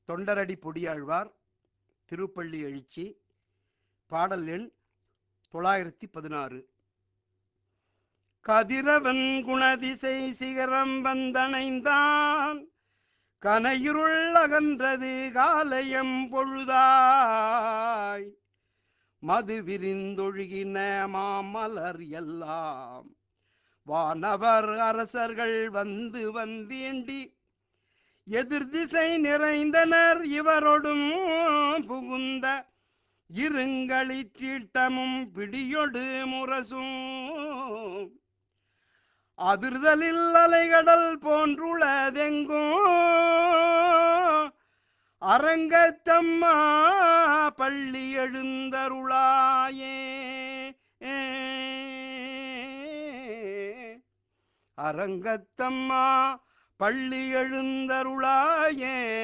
தொண்டரடி பொடியாழ்வார் திருப்பள்ளி எழுச்சி பாடல் எண் தொள்ளாயிரத்தி பதினாறு கதிரவன் குணதிசை சிகரம் வந்தணைந்தான் கனையிருள் அகன்றது காலையம் பொழுதாய் மது விரிந்தொழுகின மாமலர் எல்லாம் வானவர் அரசர்கள் வந்து வந்தீண்டி எதிர் திசை நிறைந்தனர் இவரொடும் புகுந்த இருங்களிற்றீட்டமும் பிடியொடு முரசும் அதிர்தலில் அலைகடல் போன்றுளதெங்கும் அரங்கத்தம்மா பள்ளி எழுந்தருளாயே அரங்கத்தம்மா பள்ளி எழுந்தருளாயே